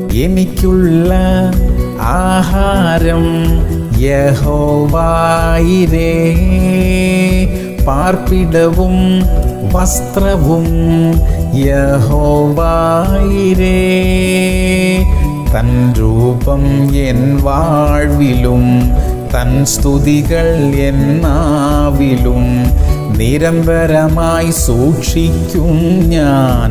എനിക്കുള്ള ആഹാരം യഹോവായിരേ പാർപ്പിടവും വസ്ത്രവും യഹോവായിരേ തൻ രൂപം എൻ വാഴ്വിലും തൻ സ്തുതികൾ എന്നാവിലും നിരന്തരമായി സൂക്ഷിക്കും ഞാൻ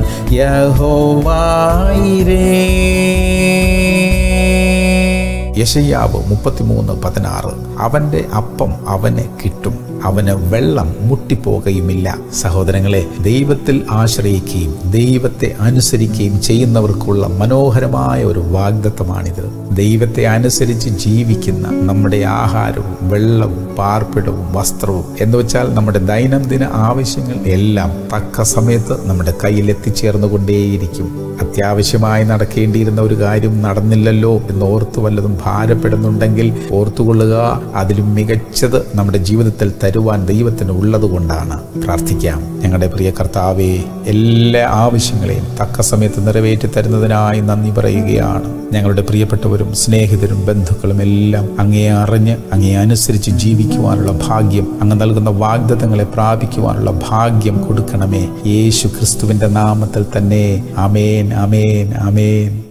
യഹോവായിരേ യശയ്യാവ് മുപ്പത്തിമൂന്ന് പതിനാറ് അവന്റെ അപ്പം അവന് കിട്ടും അവന് വെള്ളം മുട്ടിപ്പോകുകയുമില്ല സഹോദരങ്ങളെ ദൈവത്തിൽ ആശ്രയിക്കുകയും ദൈവത്തെ അനുസരിക്കുകയും ചെയ്യുന്നവർക്കുള്ള മനോഹരമായ ഒരു വാഗ്ദത്തമാണിത് ദൈവത്തെ അനുസരിച്ച് ജീവിക്കുന്ന നമ്മുടെ ആഹാരവും വെള്ളവും പാർപ്പിടവും വസ്ത്രവും എന്ന് വെച്ചാൽ നമ്മുടെ ദൈനംദിന ആവശ്യങ്ങൾ എല്ലാം തക്ക സമയത്ത് നമ്മുടെ കയ്യിൽ എത്തിച്ചേർന്നുകൊണ്ടേയിരിക്കും അത്യാവശ്യമായി നടക്കേണ്ടിയിരുന്ന ഒരു കാര്യം നടന്നില്ലല്ലോ എന്ന് ഓർത്തു വല്ലതും ഭാരപ്പെടുന്നുണ്ടെങ്കിൽ ഓർത്തുകൊള്ളുക അതിലും മികച്ചത് നമ്മുടെ ജീവിതത്തിൽ തരുവാൻ ദൈവത്തിന് ഉള്ളതുകൊണ്ടാണ് പ്രാർത്ഥിക്കാം ഞങ്ങളുടെ പ്രിയ കർത്താവെ എല്ലാ ആവശ്യങ്ങളെയും തക്ക സമയത്ത് നിറവേറ്റി തരുന്നതിനായി നന്ദി പറയുകയാണ് ഞങ്ങളുടെ പ്രിയപ്പെട്ടവരും സ്നേഹിതരും ബന്ധുക്കളും എല്ലാം അങ്ങേ അറിഞ്ഞ് അങ്ങേ അനുസരിച്ച് ജീവിക്കുവാനുള്ള ഭാഗ്യം അങ്ങ് നൽകുന്ന വാഗ്ദത്തങ്ങളെ പ്രാപിക്കുവാനുള്ള ഭാഗ്യം കൊടുക്കണമേ യേശു ക്രിസ്തുവിന്റെ നാമത്തിൽ തന്നെ അമേൻ അമേൻ അമേൻ